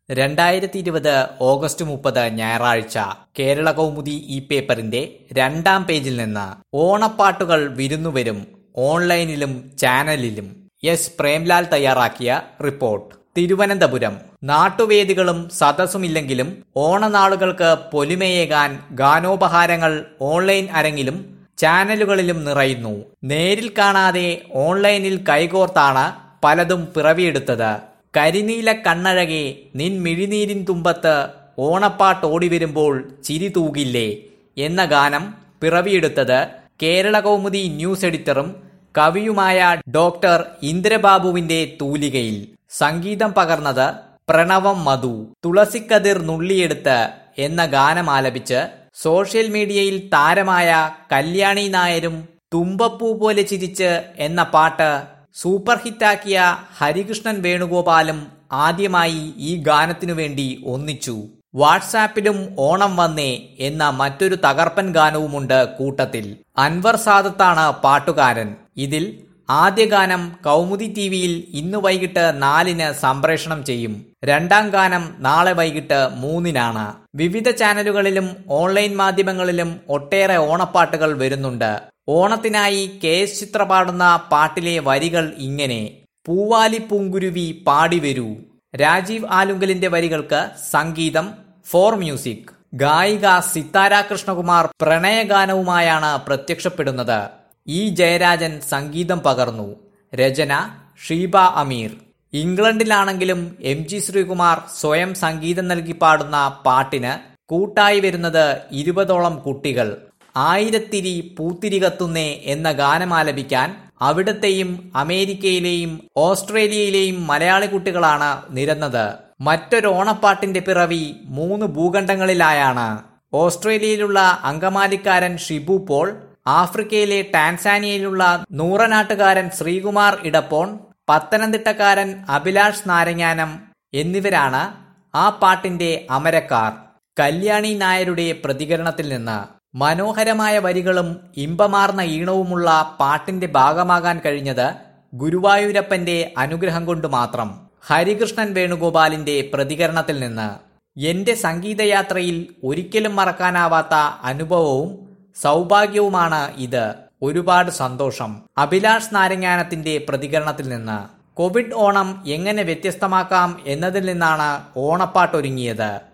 രണ്ടായിരത്തി ഇരുപത് ഓഗസ്റ്റ് മുപ്പത് ഞായറാഴ്ച കേരള കൗമുദി ഈ പേപ്പറിന്റെ രണ്ടാം പേജിൽ നിന്ന് ഓണപ്പാട്ടുകൾ വിരുന്നുവരും ഓൺലൈനിലും ചാനലിലും എസ് പ്രേംലാൽ തയ്യാറാക്കിയ റിപ്പോർട്ട് തിരുവനന്തപുരം നാട്ടുവേദികളും സദസ്സുമില്ലെങ്കിലും ഓണനാളുകൾക്ക് പൊലിമയേകാൻ ഗാനോപഹാരങ്ങൾ ഓൺലൈൻ അരങ്ങിലും ചാനലുകളിലും നിറയുന്നു നേരിൽ കാണാതെ ഓൺലൈനിൽ കൈകോർത്താണ് പലതും പിറവിയെടുത്തത് കരിനീല കണ്ണഴകെ നിൻ മിഴിനീരിൻ തുമ്പത്ത് ഓണപ്പാട്ട് ഓടിവരുമ്പോൾ ചിരി തൂകില്ലേ എന്ന ഗാനം പിറവിയെടുത്തത് കേരള കൗമുദി ന്യൂസ് എഡിറ്ററും കവിയുമായ ഡോക്ടർ ഇന്ദ്രബാബുവിന്റെ തൂലികയിൽ സംഗീതം പകർന്നത് പ്രണവം മധു തുളസിക്കതിർ നുള്ളിയെടുത്ത് എന്ന ഗാനം ആലപിച്ച് സോഷ്യൽ മീഡിയയിൽ താരമായ കല്യാണി നായരും തുമ്പപ്പൂ പോലെ ചിരിച്ച് എന്ന പാട്ട് സൂപ്പർ ഹിറ്റാക്കിയ ഹരികൃഷ്ണൻ വേണുഗോപാലും ആദ്യമായി ഈ ഗാനത്തിനു വേണ്ടി ഒന്നിച്ചു വാട്സാപ്പിലും ഓണം വന്നേ എന്ന മറ്റൊരു തകർപ്പൻ ഗാനവുമുണ്ട് കൂട്ടത്തിൽ അൻവർ സാദത്താണ് പാട്ടുകാരൻ ഇതിൽ ആദ്യ ഗാനം കൗമുദി ടിവിയിൽ ഇന്ന് വൈകിട്ട് നാലിന് സംപ്രേഷണം ചെയ്യും രണ്ടാം ഗാനം നാളെ വൈകിട്ട് മൂന്നിനാണ് വിവിധ ചാനലുകളിലും ഓൺലൈൻ മാധ്യമങ്ങളിലും ഒട്ടേറെ ഓണപ്പാട്ടുകൾ വരുന്നുണ്ട് ഓണത്തിനായി കെ എസ് ചിത്ര പാടുന്ന പാട്ടിലെ വരികൾ ഇങ്ങനെ പൂവാലി പൂങ്കുരുവി പാടി വരൂ രാജീവ് ആലുങ്കലിന്റെ വരികൾക്ക് സംഗീതം ഫോർ മ്യൂസിക് ഗായിക സിത്താര കൃഷ്ണകുമാർ പ്രണയഗാനവുമായാണ് പ്രത്യക്ഷപ്പെടുന്നത് ഇ ജയരാജൻ സംഗീതം പകർന്നു രചന ഷീബ അമീർ ഇംഗ്ലണ്ടിലാണെങ്കിലും എം ജി ശ്രീകുമാർ സ്വയം സംഗീതം നൽകി പാടുന്ന പാട്ടിന് കൂട്ടായി വരുന്നത് ഇരുപതോളം കുട്ടികൾ ആയിരത്തിരി പൂത്തിരി കത്തുന്നേ എന്ന ഗാനം ആലപിക്കാൻ അവിടത്തെയും അമേരിക്കയിലെയും ഓസ്ട്രേലിയയിലെയും മലയാളി കുട്ടികളാണ് നിരന്നത് മറ്റൊരു ഓണപ്പാട്ടിന്റെ പിറവി മൂന്ന് ഭൂഖണ്ഡങ്ങളിലായാണ് ഓസ്ട്രേലിയയിലുള്ള അങ്കമാലിക്കാരൻ ഷിബു പോൾ ആഫ്രിക്കയിലെ ടാൻസാനിയയിലുള്ള നൂറനാട്ടുകാരൻ ശ്രീകുമാർ ഇടപ്പോൺ പത്തനംതിട്ടക്കാരൻ അഭിലാഷ് നാരങ്ങാനം എന്നിവരാണ് ആ പാട്ടിന്റെ അമരക്കാർ കല്യാണി നായരുടെ പ്രതികരണത്തിൽ നിന്ന് മനോഹരമായ വരികളും ഇമ്പമാർന്ന ഈണവുമുള്ള പാട്ടിന്റെ ഭാഗമാകാൻ കഴിഞ്ഞത് ഗുരുവായൂരപ്പന്റെ അനുഗ്രഹം കൊണ്ട് മാത്രം ഹരികൃഷ്ണൻ വേണുഗോപാലിന്റെ പ്രതികരണത്തിൽ നിന്ന് എന്റെ സംഗീതയാത്രയിൽ ഒരിക്കലും മറക്കാനാവാത്ത അനുഭവവും സൗഭാഗ്യവുമാണ് ഇത് ഒരുപാട് സന്തോഷം അഭിലാഷ് നാരങ്ങാനത്തിന്റെ പ്രതികരണത്തിൽ നിന്ന് കോവിഡ് ഓണം എങ്ങനെ വ്യത്യസ്തമാക്കാം എന്നതിൽ നിന്നാണ് ഓണപ്പാട്ടൊരുങ്ങിയത്